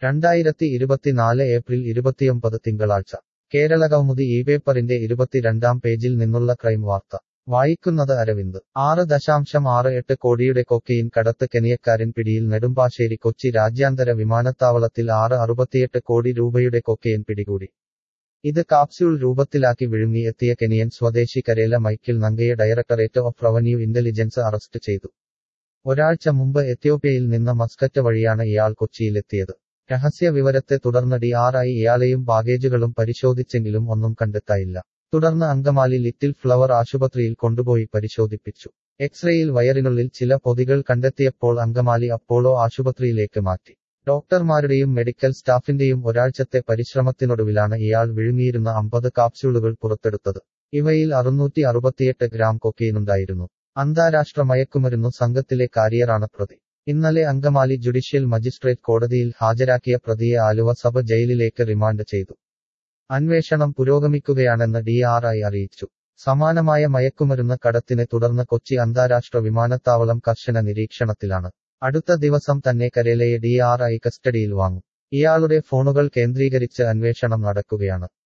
രണ്ടായിരത്തി ഇരുപത്തിനാല് ഏപ്രിൽ ഇരുപത്തിയൊമ്പത് തിങ്കളാഴ്ച കേരളകൗമുദി ഈ പേപ്പറിന്റെ ഇരുപത്തിരണ്ടാം പേജിൽ നിന്നുള്ള ക്രൈം വാർത്ത വായിക്കുന്നത് അരവിന്ദ് ആറ് ദശാംശം ആറ് എട്ട് കോടിയുടെ കൊക്കെയിൻ കടത്ത് കെനിയക്കാരൻ പിടിയിൽ നെടുമ്പാശ്ശേരി കൊച്ചി രാജ്യാന്തര വിമാനത്താവളത്തിൽ ആറ് അറുപത്തിയെട്ട് കോടി രൂപയുടെ കൊക്കെയിൻ പിടികൂടി ഇത് കാപ്സ്യൂൾ രൂപത്തിലാക്കി വിഴുങ്ങി എത്തിയ കെനിയൻ സ്വദേശി കരേല മൈക്കിൾ നങ്കയെ directorate of revenue intelligence arrest ചെയ്തു ഒരാഴ്ച മുമ്പ് എത്യോപ്യയിൽ നിന്ന് മസ്കറ്റ് വഴിയാണ് ഇയാൾ കൊച്ചിയിലെത്തിയത് രഹസ്യ വിവരത്തെ തുടർന്ന് ഡി ആർ ഐ ഇയാളെയും ബാഗേജുകളും പരിശോധിച്ചെങ്കിലും ഒന്നും കണ്ടെത്തായില്ല തുടർന്ന് അങ്കമാലി ലിറ്റിൽ ഫ്ലവർ ആശുപത്രിയിൽ കൊണ്ടുപോയി പരിശോധിപ്പിച്ചു എക്സ്റേയിൽ വയറിനുള്ളിൽ ചില പൊതികൾ കണ്ടെത്തിയപ്പോൾ അങ്കമാലി അപ്പോളോ ആശുപത്രിയിലേക്ക് മാറ്റി ഡോക്ടർമാരുടെയും മെഡിക്കൽ സ്റ്റാഫിന്റെയും ഒരാഴ്ചത്തെ പരിശ്രമത്തിനൊടുവിലാണ് ഇയാൾ വിഴുങ്ങിയിരുന്ന അമ്പത് കാപ്സ്യൂളുകൾ പുറത്തെടുത്തത് ഇവയിൽ അറുന്നൂറ്റി അറുപത്തിയെട്ട് ഗ്രാം കൊക്കെയിനുണ്ടായിരുന്നു അന്താരാഷ്ട്ര മയക്കുമരുന്നു സംഘത്തിലെ കാരിയറാണ് പ്രതി ഇന്നലെ അങ്കമാലി ജുഡീഷ്യൽ മജിസ്ട്രേറ്റ് കോടതിയിൽ ഹാജരാക്കിയ പ്രതിയെ ആലുവ സബ് ജയിലിലേക്ക് റിമാൻഡ് ചെയ്തു അന്വേഷണം പുരോഗമിക്കുകയാണെന്ന് ഡി ആർ ഐ അറിയിച്ചു സമാനമായ മയക്കുമരുന്ന് കടത്തിനെ തുടർന്ന് കൊച്ചി അന്താരാഷ്ട്ര വിമാനത്താവളം കർശന നിരീക്ഷണത്തിലാണ് അടുത്ത ദിവസം തന്നെ കരേലയെ ഡി ആർ ഐ കസ്റ്റഡിയിൽ വാങ്ങും ഇയാളുടെ ഫോണുകൾ കേന്ദ്രീകരിച്ച് അന്വേഷണം നടക്കുകയാണ്